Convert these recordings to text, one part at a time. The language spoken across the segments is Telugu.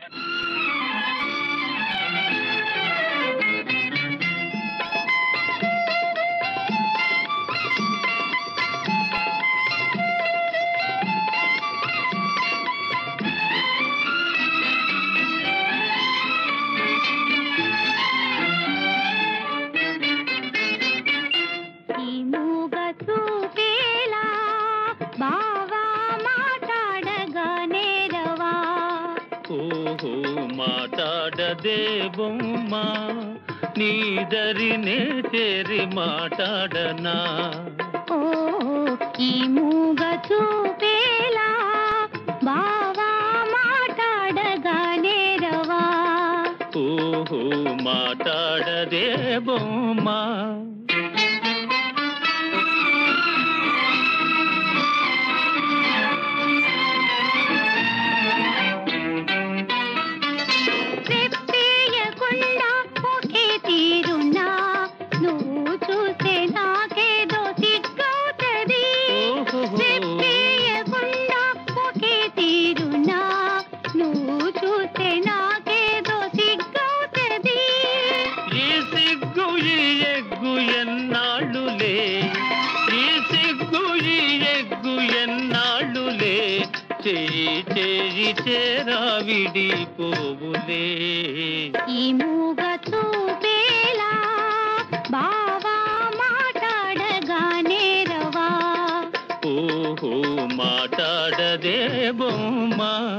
ఈ మూగ చూపేలా బావా మాట్లాడగా నేరవా ఓహో మాట్లాడదే బొమ్మ నీదరినే చేరి మాట్లాడనా ఓ ఈ మూగ చూపేలా బావా మాట్లాడగా నేరవా ఓహో మాట్లాడదే బొమ్మ చెప్పేయకుండా ఒకే తీరున్నా నువ్వు చూస్తే నాకేదో సిగ్గవుతది ఓహోహో. చెప్పేయకుండా ఒకే తీరున్నా నువ్వు చూస్తే నాకేదో సిగ్గవుతది ఈ సిగ్గు ఈ ఎగ్గు ఎన్నాళ్ళులే ఈ సిగ్గు ఈ ఎగ్గు ఎన్నాళ్ళులే చేయి చేయి చేరావిడి పోవులే ఈ మూగ చూపేలా బావా మాట్లాడగా నేరవా ఓహో మాట్లాడదే బొమ్మ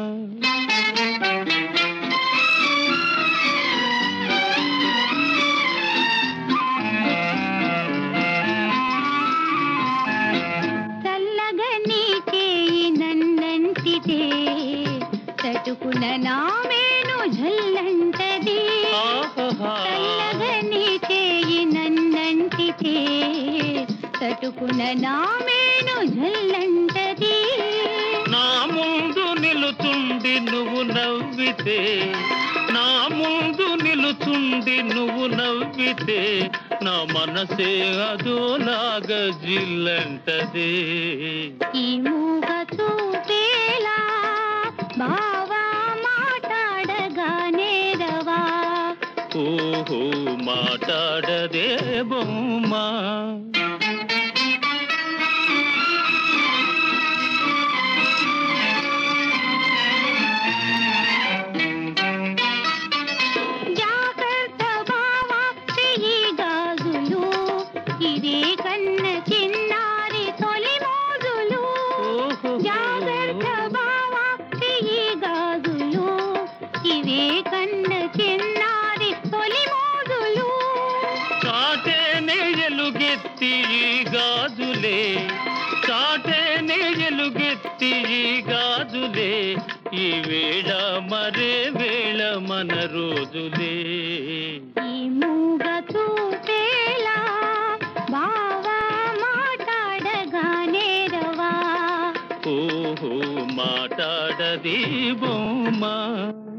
చల్లగా నీ చేయి నన్నంటితే తటుకున నా మేను జల్లంటది ఆహాహా. చల్లగా నీ చేయి నన్నంటితే తటుకున నా మేను జల్లంటది నా ముందు నిలుచుండి నువ్వు నవ్వితే నా ముందు నిలుచుండి నువ్వు నవ్వితే నా మనసే అదోలాగా జిల్లంటదే ఈ మూగ చూపేలా బావా మాట్లాడగా నేరవా ఓహో మాట్లాడదే బొమ్మ జాగ్రత్త బావా చెయ్యి గాజులు ఇదే కన్న చిన్నారి తొలి మోజులు ఓహో జాగ్రత్త బావా చెయ్యి గాజులు ఇవే కన్న చిన్నారి తొలి మోజులు చాటేనే ఎలుగెత్తి ఈ గాజులే చాటేనే ఎలుగెత్తి ఈ గాజులే ఈ వేళ మరే వేళ మన రోజులే ఈ మూగ చూపేలా బావా మాట్లాడగా నేరవా ఓహో మాట్లాడది బొమ్మ